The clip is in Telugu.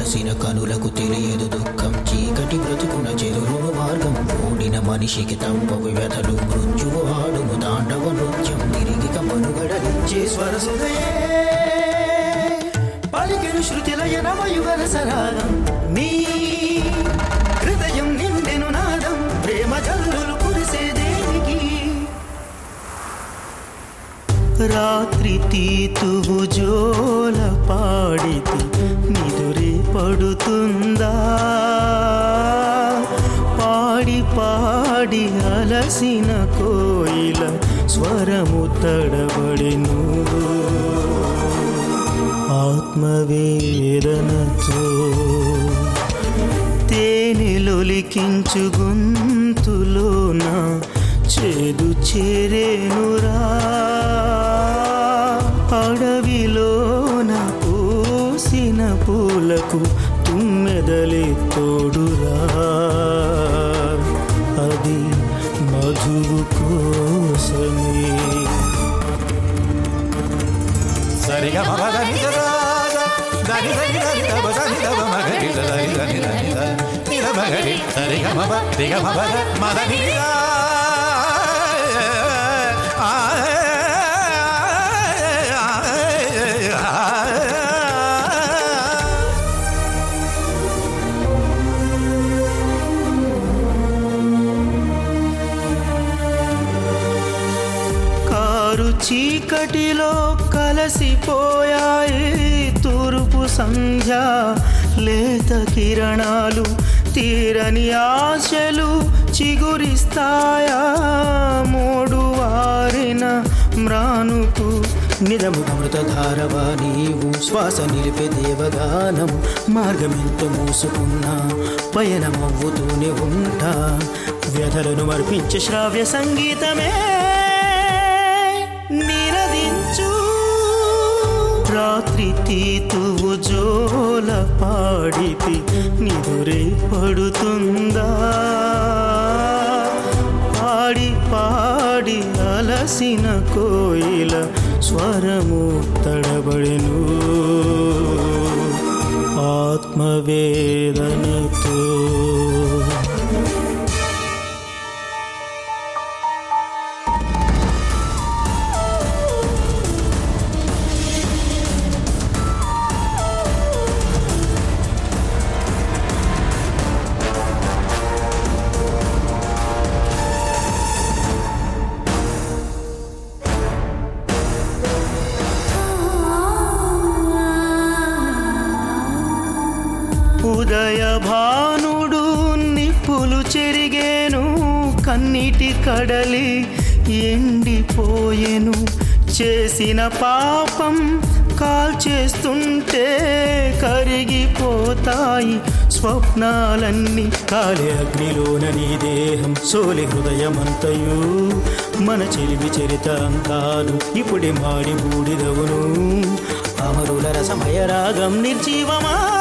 చూసిన కనులకు తెలియదు దుఃఖం చీకటి బ్రతుకున చెదురును మార్గం ఓడిన మనిషికి తప్పవు వ్యధలు మృత్యువు ఆడును తాండవ నృత్యం తిరిగి మనుగడలిచ్చే స్వరసుదయే పలికెను శృతిలయనమయుగల సరాగం నీ హృదయం నిండెను నాదం ప్రేమ జల్లులు కురిసే దేనికి రాత్రి తీతువు జోల పాడితి నిదురే పడుతుందా పాడి పాడి అలసిన కోయిల స్వరము తడబడిను ఆత్మవేదనతో తేనెలొలికించు గొంతులోన చేదు చేరేనురా అడవిలోన పూసిన పూలకు తుమ్మెదలే తోడురా అది మధువు కోసమే సరిగా మగ దని దరాజ, దని దని దని దబ దని దబ మగరి దని దని దని ద, నిద మగరి, సరిగా మగ, రిగ మగ ద, మద ని రి గా. ఆ, ఆ, ఆ. కారు చీకటిలో కలసిపోయాయి తూర్పు సంధ్య లేత కిరణాలు తీరని ఆశలు చిగురిస్తాయా మూడు వారిన మ్రానుకు నిజముగమృతధారవా నీవు శ్వాస నిలిపే దేవగానం మార్గమెంత మూసుకున్నా పయనమవ్వుతూనే ఉంటా వ్యధలను మర్పించే శ్రావ్య సంగీతమే నిరదించు రాత్రి తీతువు జోల పాడితి నిదురే పడుతుందా పాడి పాడి అలసిన కోయిల స్వరము తడబడెను ఆత్మవేదనతో ఉదయ భానుడు నిప్పులు చెరిగేను కన్నీటి కడలి ఎండిపోయెను చేసిన పాపం కాల్చేస్తుంటే కరిగిపోతాయి స్వప్నాలన్నీ కాలి అగ్నిలోన నీ దేహం సోలి హృదయమంతయు మన చెలిమి చరిత అంతాను ఇప్పుడే మాడి బూడిదవును అమరుల రసమయ రాగం నిర్జీవమా